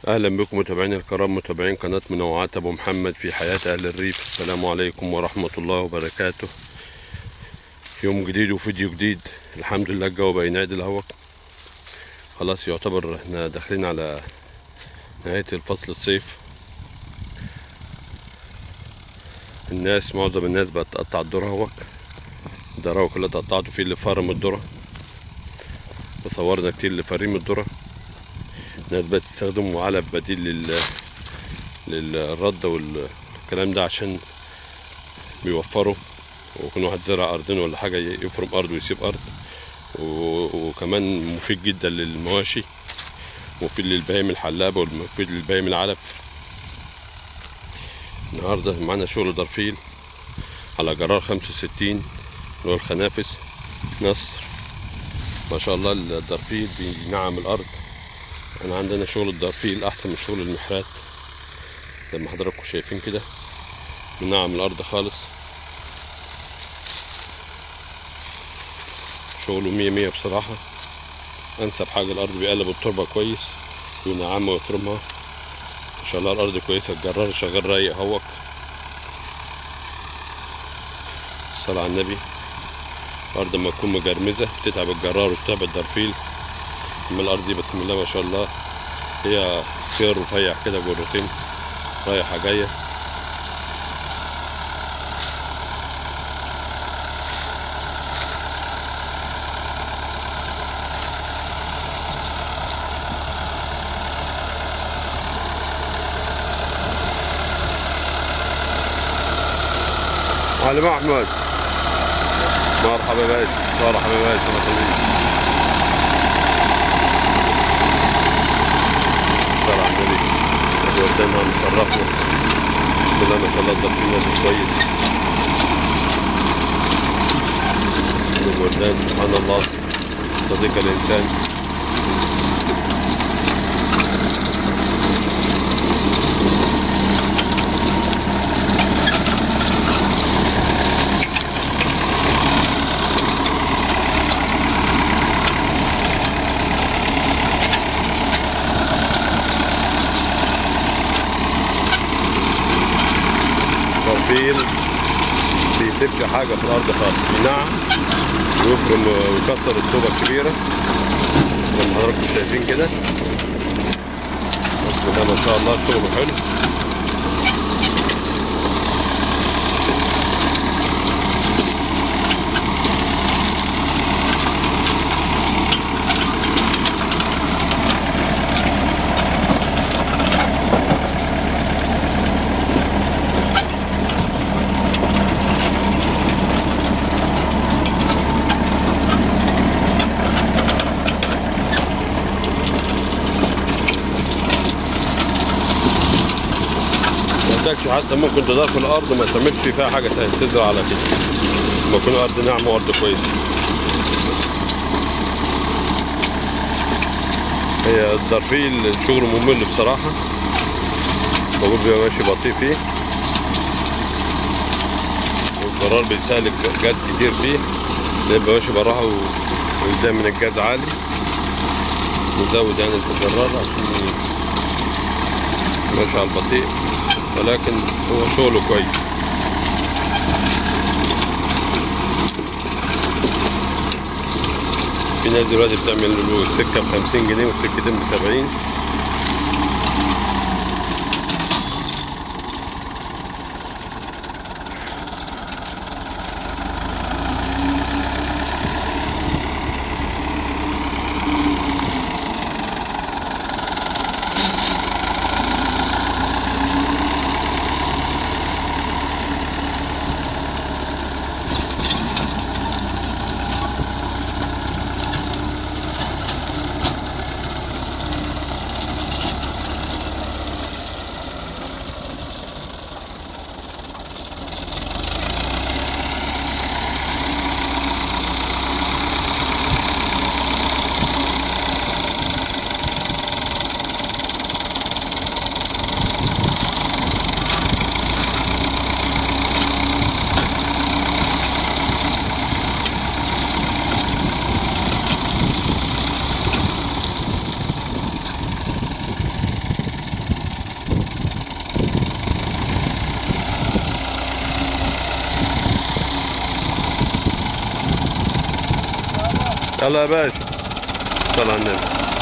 اهلا بكم متابعين الكرام متابعين قناه منوعات ابو محمد في حياه اهل الريف السلام عليكم ورحمه الله وبركاته يوم جديد وفيديو جديد الحمد لله الجو بقى ينعدل اهو خلاص يعتبر احنا داخلين على نهايه الفصل الصيف الناس معظم الناس بقت تقطع الذره اهو الذره كلها اتقطعت وفي اللي فرم الذره وصورنا كتير لفريم الذره الناس بقت تستخدمه علف بديل لل للرد والكلام ده عشان بيوفروا ويكون واحد زرع أرضين ولا حاجة يفرم أرض ويسيب أرض و- وكمان مفيد جدا للمواشي مفيد للبهايم الحلابة ومفيد للبهايم العلف النهاردة معانا شغل درفيل على جرار خمسة وستين اللي هو الخنافس نصر ما شاء الله الدرفيل بينعم الأرض احنا عندنا شغل الدرفيل احسن من شغل المحرات زي ما حضراتكم شايفين كده بنعم الارض خالص شغله مية مية بصراحة انسب حاجة الارض بيقلب التربة كويس وينعمها ويفرمها ان شاء الله الارض كويسة الجرار شغال رايق اهوك الصلاة على النبي الارض لما تكون مجرمزة بتتعب الجرار وبتتعب الدرفيل اما الارض دي بسم الله ما شاء الله هي سير رفيع كده جرتين رايحه جايه معلم احمد مرحبا باشا مرحبا باشا مرحبا الصلاة على النبي ادي قدامها مشرفنا بسم الله ما شاء الله الدرفين نازل كويس الوردان سبحان الله صديق الإنسان درفيل بيسيبش حاجة في الأرض خالص بينعم ويفرم ويكسر الطوبة الكبيرة زي ما حضراتكم شايفين كده بسم الله ما شاء الله شغله حلو ما يحتاجش حتى ممكن تضاف في الأرض ما تعملش فيها حاجة تانية تزرع على كده لما تكون الأرض ناعمة وأرض كويسة هي الدرفيل شغل ممل بصراحة بقول بيبقى ماشي بطيء فيه والقرار بيسالك جاز كتير فيه بيبقى ماشي براحة و- وقدام من الجاز عالي نزود يعني في الجرار عشان ماشي على البطيء ولكن هو شغله كويس في ناس دلوقتي بتعمل له السكة بخمسين جنيه والسكتين بسبعين يلا يا باشا صل على النبي